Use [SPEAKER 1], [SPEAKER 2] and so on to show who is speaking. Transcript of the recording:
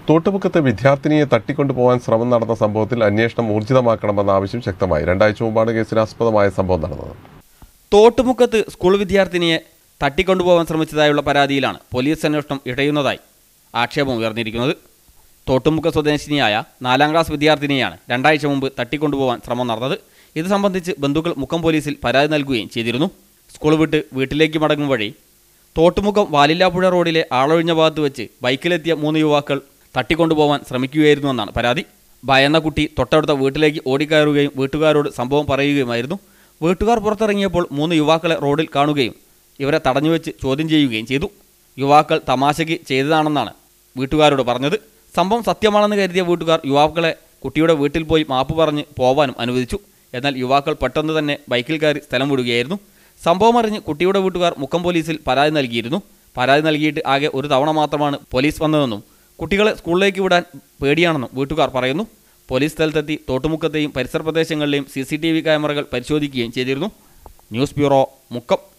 [SPEAKER 1] തോട്ടുമുക്കത്തെ വിദ്യാർത്ഥിനിയെ തട്ടിക്കൊണ്ടുപോകാൻ ശ്രമം നടന്ന സംഭവത്തിൽ അന്വേഷണം ഊർജിതമാക്കണമെന്ന ആവശ്യം ശക്തമായി രണ്ടാഴ്ച മുമ്പാണ് കേസിനാസ്പദമായ സംഭവം നടന്നത്
[SPEAKER 2] തോട്ടുമുക്കത്ത് സ്കൂൾ വിദ്യാർത്ഥിനിയെ തട്ടിക്കൊണ്ടുപോകാൻ ശ്രമിച്ചതായുള്ള പരാതിയിലാണ് പോലീസ് അന്വേഷണം ഇടയുന്നതായി ആക്ഷേപം ഉയർന്നിരിക്കുന്നത് തോട്ടുമുക്ക സ്വദേശിനിയായ നാലാം ക്ലാസ് വിദ്യാർത്ഥിനിയാണ് രണ്ടാഴ്ച മുമ്പ് തട്ടിക്കൊണ്ടുപോകാൻ ശ്രമം നടന്നത് ഇത് സംബന്ധിച്ച് ബന്ധുക്കൾ മുക്കം പോലീസിൽ പരാതി നൽകുകയും ചെയ്തിരുന്നു സ്കൂൾ വിട്ട് വീട്ടിലേക്ക് മടങ്ങും വഴി തോട്ടുമുക്കം വാലില്ലാപ്പുഴ റോഡിലെ ആളൊഴിഞ്ഞ ഭാഗത്ത് വെച്ച് ബൈക്കിലെത്തിയ മൂന്ന് യുവാക്കൾ തട്ടിക്കൊണ്ടുപോകാൻ ശ്രമിക്കുകയായിരുന്നുവെന്നാണ് പരാതി ഭയന്ന കുട്ടി തൊട്ടടുത്ത വീട്ടിലേക്ക് ഓടിക്കയറുകയും വീട്ടുകാരോട് സംഭവം പറയുകയുമായിരുന്നു വീട്ടുകാർ പുറത്തിറങ്ങിയപ്പോൾ മൂന്ന് യുവാക്കളെ റോഡിൽ കാണുകയും ഇവരെ തടഞ്ഞുവെച്ച് ചോദ്യം ചെയ്യുകയും ചെയ്തു യുവാക്കൾ തമാശയ്ക്ക് ചെയ്തതാണെന്നാണ് വീട്ടുകാരോട് പറഞ്ഞത് സംഭവം സത്യമാണെന്ന് കരുതിയ വീട്ടുകാർ യുവാക്കളെ കുട്ടിയുടെ വീട്ടിൽ പോയി മാപ്പ് പറഞ്ഞ് പോവാനും അനുവദിച്ചു എന്നാൽ യുവാക്കൾ പെട്ടെന്ന് തന്നെ ബൈക്കിൽ കയറി സ്ഥലം വിടുകയായിരുന്നു സംഭവം അറിഞ്ഞ് കുട്ടിയുടെ വീട്ടുകാർ മുക്കം പോലീസിൽ പരാതി നൽകിയിരുന്നു പരാതി നൽകിയിട്ട് ആകെ ഒരു തവണ മാത്രമാണ് പോലീസ് വന്നതെന്നും കുട്ടികളെ സ്കൂളിലേക്ക് വിടാൻ പേടിയാണെന്നും വീട്ടുകാർ പറയുന്നു പോലീസ് സ്ഥലത്തെത്തി തോട്ടുമുക്കത്തെയും പരിസര പ്രദേശങ്ങളിലെയും സി സി ടി വി ക്യാമറകൾ പരിശോധിക്കുകയും ചെയ്തിരുന്നു ന്യൂസ് ബ്യൂറോ മുക്കം